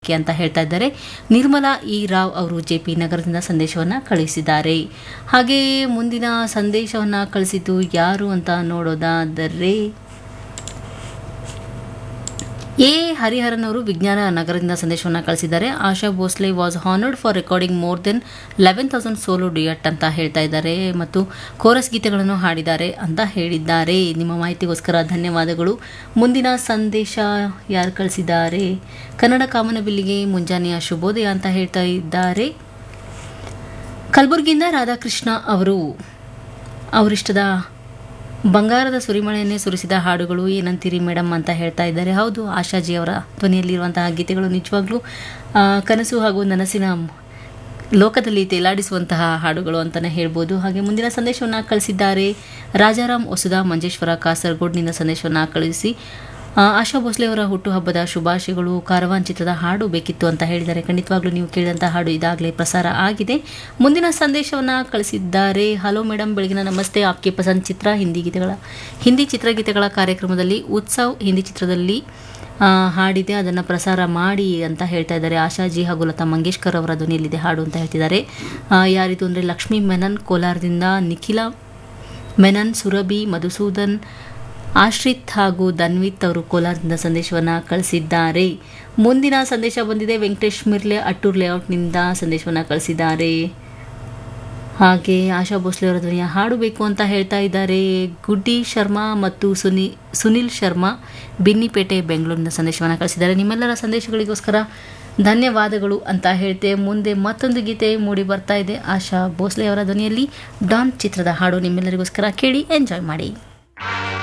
ಯಾಕೆ ಅಂತ ಹೇಳ್ತಾ ಇದ್ದಾರೆ ನಿರ್ಮಲಾ ಇ ರಾವ್ ಅವರು ಜೆ ಪಿ ನಗರದಿಂದ ಸಂದೇಶವನ್ನು ಕಳಿಸಿದ್ದಾರೆ ಹಾಗೆ ಮುಂದಿನ ಸಂದೇಶವನ್ನು ಕಳಿಸಿದ್ದು ಯಾರು ಅಂತ ನೋಡೋದಾದರೆ ಎ ಹರಿಹರನ್ ಅವರು ವಿಜ್ಞಾನ ನಗರದಿಂದ ಸಂದೇಶವನ್ನು ಕಳಿಸಿದ್ದಾರೆ Asha Bhosle was honoured for recording more than eleven thousand solo duet ಅಂತ ಹೇಳ್ತಾ ಇದ್ದಾರೆ ಮತ್ತು ಕೋರಸ್ ಗೀತೆಗಳನ್ನು ಹಾಡಿದ್ದಾರೆ ಅಂತ ಹೇಳಿದ್ದಾರೆ ನಿಮ್ಮ ಮಾಹಿತಿಗೋಸ್ಕರ ಧನ್ಯವಾದಗಳು ಮುಂದಿನ ಸಂದೇಶ ಯಾರು ಕಳಿಸಿದ್ದಾರೆ ಕನ್ನಡ ಕಾಮನಬಿಲ್ಲಿಗೆ ಮುಂಜಾನೆಯ ಶುಭೋದಯ ಅಂತ ಹೇಳ್ತಾ ಇದ್ದಾರೆ ಕಲಬುರಗಿಯಿಂದ ರಾಧಾಕೃಷ್ಣ ಅವರು ಅವರಿಷ್ಟದ ಬಂಗಾರದ ಸುರಿಮಳೆಯನ್ನೇ ಸುರಿಸಿದ ಹಾಡುಗಳು ಏನಂತೀರಿ ಮೇಡಮ್ ಅಂತ ಹೇಳ್ತಾ ಇದ್ದಾರೆ ಹೌದು ಆಶಾಜಿ ಅವರ ಧ್ವನಿಯಲ್ಲಿರುವಂತಹ ಗೀತೆಗಳು ನಿಜವಾಗ್ಲೂ ಆ, ಕನಸು ಹಾಗೂ ನನಸಿನ ಲೋಕದಲ್ಲಿ ತೇಲಾಡಿಸುವಂತಹ ಹಾಡುಗಳು ಅಂತಲೇ ಹೇಳ್ಬೋದು ಹಾಗೆ ಮುಂದಿನ ಸಂದೇಶವನ್ನು ಕಳಿಸಿದ್ದಾರೆ ರಾಜಾರಾಮ್ ಹೊಸದ ಮಂಜೇಶ್ವರ ಕಾಸರಗೋಡ್ನಿಂದ ಸಂದೇಶವನ್ನು ಕಳಿಸಿ ಆ, ಆಶಾ ಭೋಸ್ಲೆ ಅವರ ಹುಟ್ಟುಹಬ್ಬದ ಶುಭಾಶಯಗಳು ಕಾರವಾನ್ ಚಿತ್ರದ ಹಾಡು ಬೇಕಿತ್ತು ಅಂತ ಹೇಳಿದ್ದಾರೆ ಖಂಡಿತವಾಗ್ಲೂ ನೀವು ಕೇಳಿದಂಥ ಹಾಡು ಇದಾಗಲೇ ಪ್ರಸಾರ ಆಗಿದೆ ಮುಂದಿನ ಸಂದೇಶವನ್ನು ಕಳಿಸಿದ್ದಾರೆ ಹಲೋ ಮೇಡಮ್ ಬೆಳಗಿನ ನಮಸ್ತೆ ಆಪ್ಕೆ ಪಸಂದ್ ಚಿತ್ರ ಹಿಂದಿ ಗೀತೆಗಳ ಹಿಂದಿ ಚಿತ್ರಗೀತೆಗಳ ಕಾರ್ಯಕ್ರಮದಲ್ಲಿ ಉತ್ಸವ್ ಹಿಂದಿ ಚಿತ್ರದಲ್ಲಿ ಆ, ಹಾಡಿದೆ ಅದನ್ನು ಪ್ರಸಾರ ಮಾಡಿ ಅಂತ ಹೇಳ್ತಾ ಇದ್ದಾರೆ ಆಶಾಜಿ ಹಾಗೂ ಲತಾ ಮಂಗೇಶ್ಕರ್ ಅವರ ಧ್ವನಿಯಲ್ಲಿದೆ ಹಾಡು ಅಂತ ಹೇಳ್ತಿದ್ದಾರೆ ಆ, ಯಾರಿದು ಅಂದರೆ ಲಕ್ಷ್ಮೀ ಮೆನನ್ ಕೋಲಾರದಿಂದ ನಿಖಿಲ ಮೆನನ್ ಸುರಭಿ ಮಧುಸೂದನ್ ಆಶ್ರಿತ್ ಹಾಗೂ ಧನ್ವಿತ್ ಅವರು ಕೋಲಾರದಿಂದ ಸಂದೇಶವನ್ನು ಕಳಿಸಿದ್ದಾರೆ ಮುಂದಿನ ಸಂದೇಶ ಬಂದಿದೆ ವೆಂಕಟೇಶ್ ಮಿರ್ಲೆ ಅಟ್ಟೂರ್ ಲೇಔಟ್ನಿಂದ ಸಂದೇಶವನ್ನು ಕಳಿಸಿದ್ದಾರೆ ಹಾಗೆ ಆಶಾ ಭೋಸ್ಲೆ ಅವರ ಧ್ವನಿಯ ಹಾಡು ಬೇಕು ಅಂತ ಹೇಳ್ತಾ ಇದ್ದಾರೆ ಗುಡ್ಡಿ ಶರ್ಮಾ ಮತ್ತು ಸುನಿ ಸುನಿಲ್ ಶರ್ಮಾ ಬಿನ್ನಿಪೇಟೆ ಬೆಂಗಳೂರಿನ ಸಂದೇಶವನ್ನು ಕಳಿಸಿದ್ದಾರೆ ನಿಮ್ಮೆಲ್ಲರ ಸಂದೇಶಗಳಿಗೋಸ್ಕರ ಧನ್ಯವಾದಗಳು ಅಂತ ಹೇಳ್ತೆ ಮುಂದೆ ಮತ್ತೊಂದು ಗೀತೆ ಮೂಡಿ ಬರ್ತಾ ಇದೆ ಆಶಾ ಭೋಸ್ಲೆ ಅವರ ಧ್ವನಿಯಲ್ಲಿ ಡಾನ್ ಚಿತ್ರದ ಹಾಡು ನಿಮ್ಮೆಲ್ಲರಿಗೋಸ್ಕರ ಕೇಳಿ ಎಂಜಾಯ್ ಮಾಡಿ